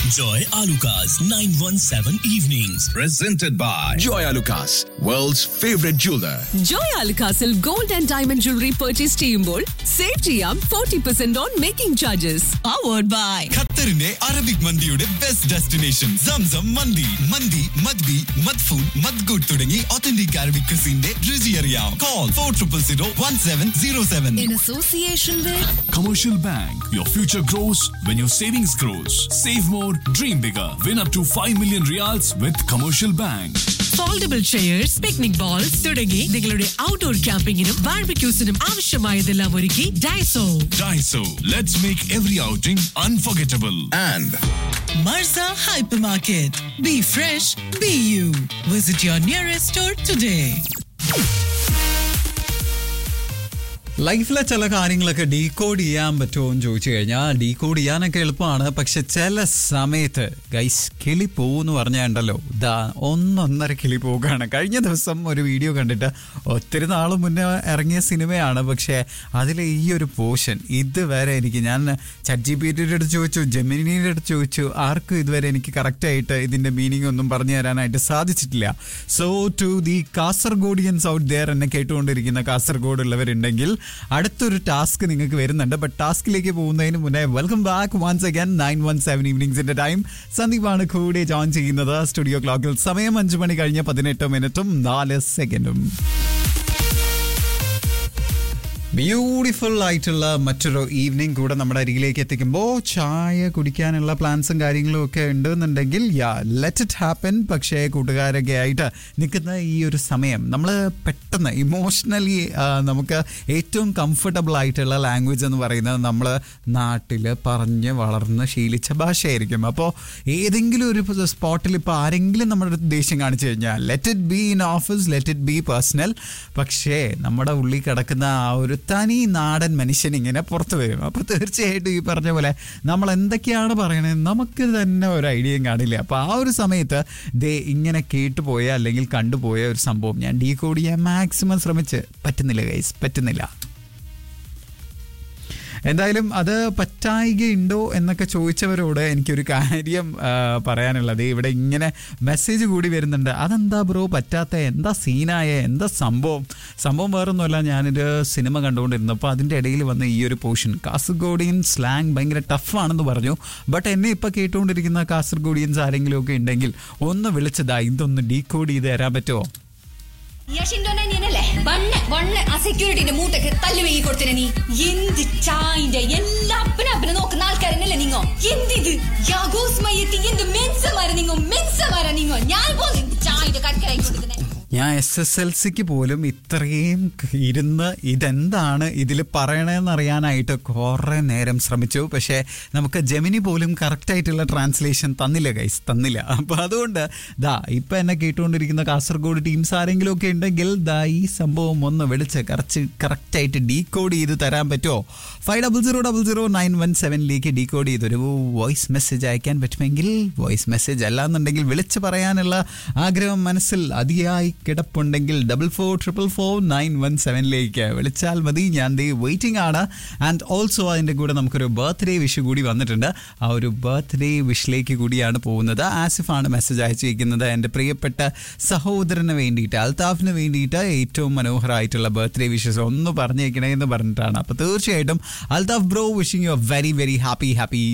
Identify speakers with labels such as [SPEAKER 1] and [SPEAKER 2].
[SPEAKER 1] Enjoy Alucard's 917 evenings.
[SPEAKER 2] Presented by Joy Alucas, world's favorite jeweler.
[SPEAKER 3] Joy അൽകാസിൽ gold and diamond jewellery purchase ചെയ്യുമ്പോൾ save ചെയ്യാം forty percent on making charges powered by
[SPEAKER 4] ഖത്തറിന്റെ Arabic മന്തിയുടെ best destination Zamzam മന്തി മന്തി മദ്ബി മദ്ഫൂൻ മദ്ഗുഡ് തുടങ്ങി ഒത്തന്റിക് അറബിക് ക്രിസിന്റെ രുചി അറിയാം call four triple zero one seven zero seven
[SPEAKER 3] in association
[SPEAKER 5] Commercial Bank. Your future grows when your savings grows. Save more, dream bigger. Win up to 5 million reals with Commercial Bank.
[SPEAKER 6] Foldable chairs picnic bowls തുടങ്ങി നിങ്ങളുടെ outdoor ക്യാമ്പിങ്ങിനും ബാർബിക്യൂസിനും ആവശ്യമായതെല്ലാം ഒരുക്കി Daiso
[SPEAKER 5] Daiso. Let's make every outing unforgettable.
[SPEAKER 2] And
[SPEAKER 6] Marza hypermarket be fresh be you visit your nearest store today
[SPEAKER 7] ലൈഫിലെ ചില കാര്യങ്ങളൊക്കെ decode ചെയ്യാൻ പറ്റുമോ എന്ന് ചോദിച്ചു കഴിഞ്ഞാൽ ഡീകോഡ് ചെയ്യാനൊക്കെ എളുപ്പമാണ് പക്ഷെ ചില സമയത്ത് ഗൈസ് കിളി പോകുമെന്ന് പറഞ്ഞാണ്ടല്ലോ ദാ ഒന്നൊന്നര കിളി പോവുകയാണ് കഴിഞ്ഞ ദിവസം ഒരു വീഡിയോ കണ്ടിട്ട് ഒത്തിരി നാൾ മുന്നേ ഇറങ്ങിയ സിനിമയാണ് പക്ഷേ അതിലെ ഈ ഒരു പോർഷൻ ഇതുവരെ എനിക്ക് ഞാൻ ചറ്റ് ജി പി ടിയുടെ അടുത്ത് ചോദിച്ചു ജെമിനിയുടെ അടുത്ത് ചോദിച്ചു ആർക്കും ഇതുവരെ എനിക്ക് കറക്റ്റായിട്ട് ഇതിൻ്റെ മീനിങ് ഒന്നും പറഞ്ഞു തരാനായിട്ട് സാധിച്ചിട്ടില്ല so to the Kasaragodians out there എന്നെ കേട്ടുകൊണ്ടിരിക്കുന്ന കാസർഗോഡുള്ളവരുണ്ടെങ്കിൽ അടുത്തൊരു ടാസ്ക് നിങ്ങൾക്ക് വരുന്നുണ്ട് ബട്ട് ടാസ്കിലേക്ക് പോകുന്നതിന് മുന്നേ welcome back once again nine one seven ഈവനിങ്സിന്റെ ടൈം സന്ദീപാണ് കൂടെ ജോയിൻ ചെയ്യുന്നത് സ്റ്റുഡിയോ ക്ലോക്കിൽ സമയം അഞ്ചു മണി കഴിഞ്ഞ പതിനെട്ട് മിനിറ്റും നാല് സെക്കൻഡും ബ്യൂട്ടിഫുൾ ആയിട്ടുള്ള മറ്റൊരു ഈവനിങ് കൂടെ നമ്മുടെ അരികിലേക്ക് എത്തിക്കുമ്പോൾ ചായ കുടിക്കാനുള്ള പ്ലാൻസും കാര്യങ്ങളും ഒക്കെ ഉണ്ടെന്നുണ്ടെങ്കിൽ യാ ലെറ്റ് ഇറ്റ് ഹാപ്പൻ പക്ഷേ കൂട്ടുകാരൊക്കെ ആയിട്ട് നിൽക്കുന്ന ഈ ഒരു സമയം നമ്മൾ പെട്ടെന്ന് ഇമോഷണലി നമുക്ക് ഏറ്റവും കംഫർട്ടബിൾ ആയിട്ടുള്ള ലാംഗ്വേജ് എന്ന് പറയുന്നത് നമ്മൾ നാട്ടിൽ പറഞ്ഞ് വളർന്ന് ശീലിച്ച ഭാഷയായിരിക്കും അപ്പോൾ ഏതെങ്കിലും ഒരു സ്പോട്ടിൽ ഇപ്പോൾ ആരെങ്കിലും നമ്മുടെ അടുത്ത് ദേഷ്യം കാണിച്ചു കഴിഞ്ഞാൽ let it be in office let it be personal പക്ഷേ നമ്മുടെ ഉള്ളിൽ കിടക്കുന്ന ആ ഒരു തനി നാടൻ മനുഷ്യൻ ഇങ്ങനെ പുറത്തു വരും അപ്പോൾ തീർച്ചയായിട്ടും ഈ പറഞ്ഞ പോലെ നമ്മൾ എന്തൊക്കെയാണ് പറയണത് നമുക്ക് തന്നെ ഒരു ഐഡിയയും കാണില്ല അപ്പോൾ ആ ഒരു സമയത്ത് ദേ ഇങ്ങനെ കേട്ടുപോയ അല്ലെങ്കിൽ കണ്ടുപോയ ഒരു സംഭവം ഞാൻ ഡീ കോഡ് ചെയ്യാൻ മാക്സിമം ശ്രമിച്ച് പറ്റുന്നില്ല ഗൈസ് പറ്റുന്നില്ല എന്തായാലും അത് പറ്റായികയുണ്ടോ എന്നൊക്കെ ചോദിച്ചവരോട് എനിക്കൊരു കാര്യം ആ, പറയാനുള്ളത് ഇവിടെ ഇങ്ങനെ മെസ്സേജ് കൂടി വരുന്നുണ്ട് അതെന്താ ബ്രോ പറ്റാത്ത എന്താ സീനായ എന്താ സംഭവം സംഭവം വേറൊന്നുമല്ല ഞാനൊരു സിനിമ കണ്ടുകൊണ്ടിരുന്നപ്പോൾ അതിൻ്റെ ഇടയിൽ വന്ന ഈ ഒരു പോർഷൻ കാസർഗോഡിയൻ സ്ലാങ് ഭയങ്കര ടഫാണെന്ന് പറഞ്ഞു ബട്ട് എന്നെ ഇപ്പോൾ കേട്ടുകൊണ്ടിരിക്കുന്ന കാസർഗോഡിയൻസ് ആരെങ്കിലും ഒക്കെ ഉണ്ടെങ്കിൽ ഒന്ന് വിളിച്ചതാ ഇതൊന്ന് ഡീകോഡ് ചെയ്ത് തരാൻ പറ്റുമോ
[SPEAKER 8] യഷിൻഡോനെ നീനല്ലേ വണ്ണ് വണ്ണ് ആ സെക്യൂരിറ്റിന്റെ മൂട്ടക്ക് തല്ലു വീങ്ങി കൊടുത്തിനെ നീ എന്ത് ചായന്റെ എല്ലാ അപ്പനും അപ്പനും നോക്കുന്ന ആൾക്കാരനല്ലേ നിങ്ങോ എന്തിത് യാഗോസ് മയ്യത്തി എന്ത് മെൻസമാരാ നിങ്ങോ മെൻസമാരാ നിങ്ങോ ഞാൻ പോലും ചായന്റെ കടക്കരായി കൊടുക്കുന്നേ
[SPEAKER 7] ഞാൻ എസ് എസ് എൽ സിക്ക് പോലും ഇത്രയും ഇരുന്ന് ഇതെന്താണ് ഇതിൽ പറയണതെന്ന് അറിയാനായിട്ട് കുറേ നേരം ശ്രമിച്ചു പക്ഷേ നമുക്ക് ജെമിനി പോലും കറക്റ്റായിട്ടുള്ള ട്രാൻസ്ലേഷൻ തന്നില്ല ഗൈസ് തന്നില്ല അപ്പോൾ അതുകൊണ്ട് ദാ ഇപ്പം എന്നെ കേട്ടുകൊണ്ടിരിക്കുന്ന കാസർഗോഡ് ടീംസ് ആരെങ്കിലും ഒക്കെ ഉണ്ടെങ്കിൽ ദാ ഈ സംഭവം ഒന്ന് വിളിച്ച് കറച്ച് കറക്റ്റായിട്ട് ഡീകോഡ് ചെയ്ത് തരാൻ പറ്റുമോ five double zero double zero nine one സെവനിലേക്ക് ഡീകോഡ് ചെയ്തൊരു വോയിസ് മെസ്സേജ് അയക്കാൻ പറ്റുമെങ്കിൽ വോയിസ് മെസ്സേജ് അല്ലാന്നുണ്ടെങ്കിൽ വിളിച്ച് പറയാനുള്ള ആഗ്രഹം മനസ്സിൽ അതിയായി കിടപ്പുണ്ടെങ്കിൽ double four triple four nine one സെവനിലേക്ക് വിളിച്ചാൽ മതി ഞാൻ ദേ വെയിറ്റിംഗ് ആണ് ആൻഡ് ഓൾസോ അതിൻ്റെ കൂടെ നമുക്കൊരു ബർത്ത്ഡേ വിഷ് കൂടി വന്നിട്ടുണ്ട് ആ ഒരു ബർത്ത്ഡേ വിഷിലേക്ക് കൂടിയാണ് പോകുന്നത് ആസിഫാണ് മെസ്സേജ് അയച്ചിരിക്കുന്നത് എൻ്റെ പ്രിയപ്പെട്ട സഹോദരന് വേണ്ടിയിട്ട് അൽതാഫിന് വേണ്ടിയിട്ട് ഏറ്റവും മനോഹരമായിട്ടുള്ള ബർത്ത്ഡേ വിഷസ് ഒന്ന് പറഞ്ഞേക്കണേ എന്ന് പറഞ്ഞിട്ടാണ് അപ്പോൾ തീർച്ചയായിട്ടും Althaf bro wishing you very very happy happy